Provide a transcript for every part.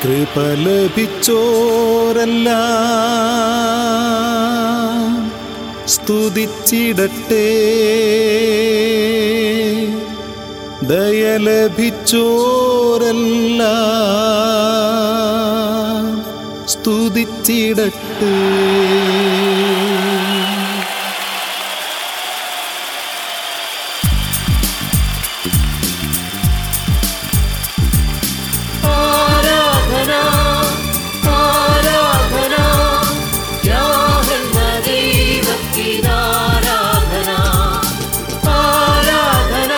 കൃപ ലഭിച്ചോരെല്ലാം സ്തുതിച്ചിടട്ടെ ദയ ലഭിച്ചോരെല്ലാം സ്തുതിച്ചിടട്ടെ ആരാധന ആരാധന യാഹന്ന ദൈവത്തിനാരാധന ആരാധന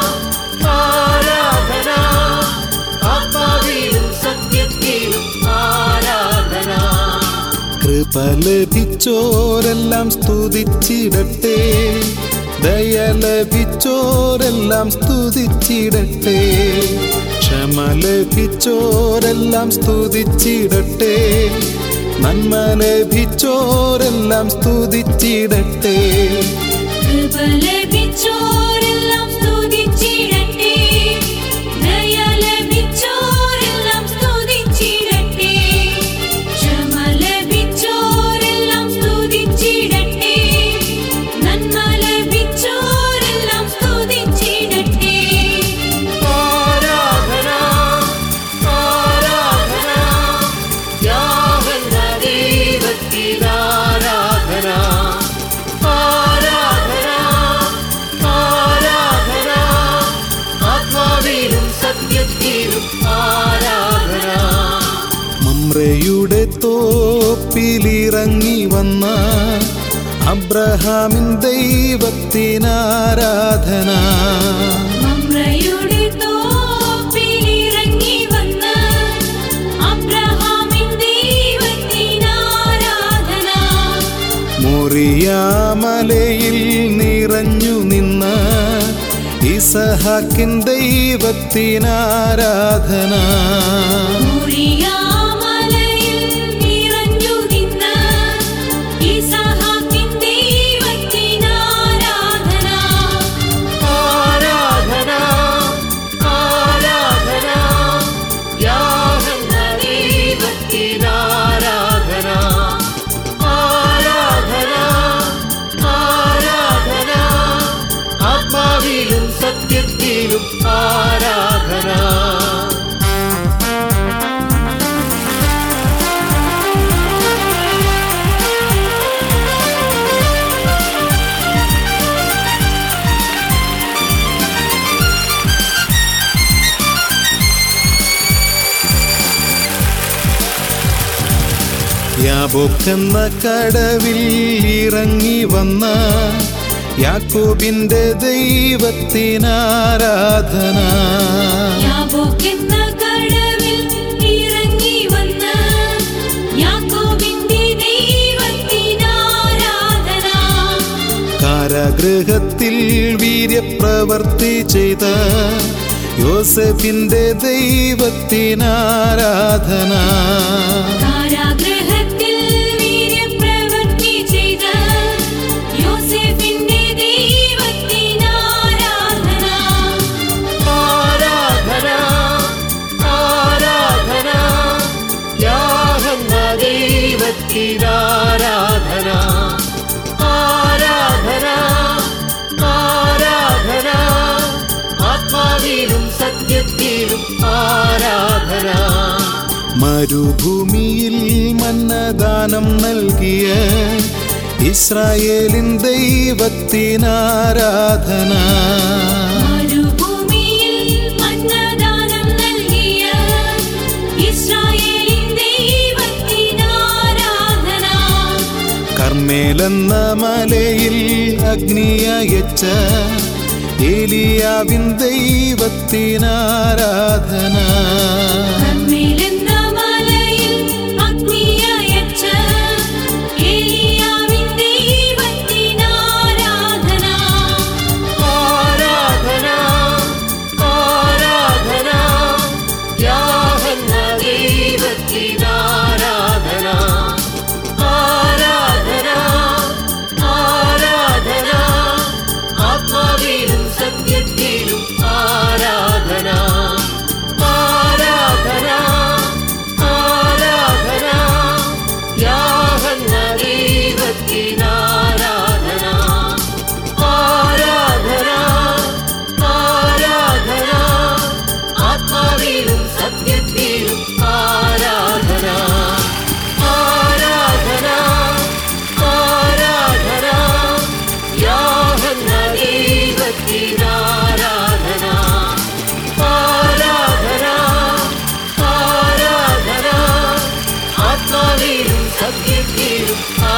ആരാധന ആത്മാവിലും സത്യത്തിലും ആരാധന കൃപ ലഭിച്ചോരെല്ലാം സ്തുതിച്ചിടട്ടെ ദയ ലഭിച്ചോരെല്ലാം സ്തുതിച്ചിടട്ടെ ക്ഷമ ലഭിച്ചോരെല്ലാം സ്തുതിച്ചിടട്ടെ നന്മ ലഭിച്ചോരെല്ലാം സ്തുതിച്ചിടട്ടെ കൃപ ലഭിച്ചോരെല്ലാം സ്തുതിച്ചിടട്ടെ ദയ ലഭിച്ചോരെല്ലാം സ്തുതിച്ചിടട്ടെ ക്ഷമ ലഭിച്ചോരെല്ലാം സ്തുതിച്ചിടട്ടെ നന്മ ലഭിച്ചോരെല്ലാം സ്തുതിച്ചിടട്ടെ ആരാധന ആരാധന യാഹന്ന ദൈവത്തിനാരാധന ആരാധന ആരാധന ആത്മാവിലും സത്യത്തിലും ആരാധന മമ്രയുടെ തോപ്പിലിറങ്ങി വന്ന അബ്രഹാമിൻ ദൈവത്തിനാരാധന മമ്രയുടെ തോപ്പിലിറങ്ങി വന്ന അബ്രഹാമിൻ ദൈവത്തിനാരാധന മൊറിയാമലയിൽ നിറഞ്ഞു നിന്ന ഇസഹാക്കിൻ ദൈവത്തിനാരാധന മുറിയാമലയിൽ നിറഞ്ഞു നിന്ന ഇസഹാക്കിൻ ദൈവത്തിനാരാധന ആരാധന ആരാധന യാഹന്ന ദൈവത്തിനാരാധന ആരാധന ആരാധന ആത്മാവിലും സത്യത്തിലും ആരാധന യാബോക്കെന്ന കടവിൽ ഇറങ്ങി വന്ന യാക്കോബിന്റെ ദൈവത്തിനാരാധന യാബോക്കെന്ന കടവിൽ ഇറങ്ങി വന്ന യാക്കോബിന്റെ ദൈവത്തിനാരാധന കാരാഗൃഹത്തിൽ വീര്യപ്രവർത്തി ചെയ്ത യോസഫിന്റെ ദൈവത്തിനാരാധന കാരാഗൃഹത്തിൽ വീര്യപ്രവൃത്തി ചെയ്ത യോസേഫിന്റെ ദൈവത്തിനാരാധന ആരാധന ആരാധന യാഹന്ന ദൈവത്തിനാരാധന ആരാധന ആരാധന ആത്മാവിലും സത്യത്തിലും ആരാധന മരുഭൂമിയിൽ മന്നദാനം നൽകിയ ഇസ്രായേലിൻ ദൈവത്തിനാരാധന മരുഭൂമിയിൽ മന്നദാനം നൽകിയ ഇസ്രായേലിൻ ദൈവത്തിനാരാധന കർമ്മേലെന്ന മലയിൽ അഗ്നിയച്ച ഏലിയാവിൻ ദൈവത്തിനാരാധന കർമ്മേലെന്ന മലയിൽ അഗ്നിയയച്ച ഏലിയാവിൻ ദൈവത്തിനാരാധന ആരാധന ആരാധന യാഹന്ന ദൈവത്തിനാരാധന ആരാധന ആരാധന ആത്മാവിലും സത്യത്തിലും ആരാധന ആരാധന സത്യത്തിലും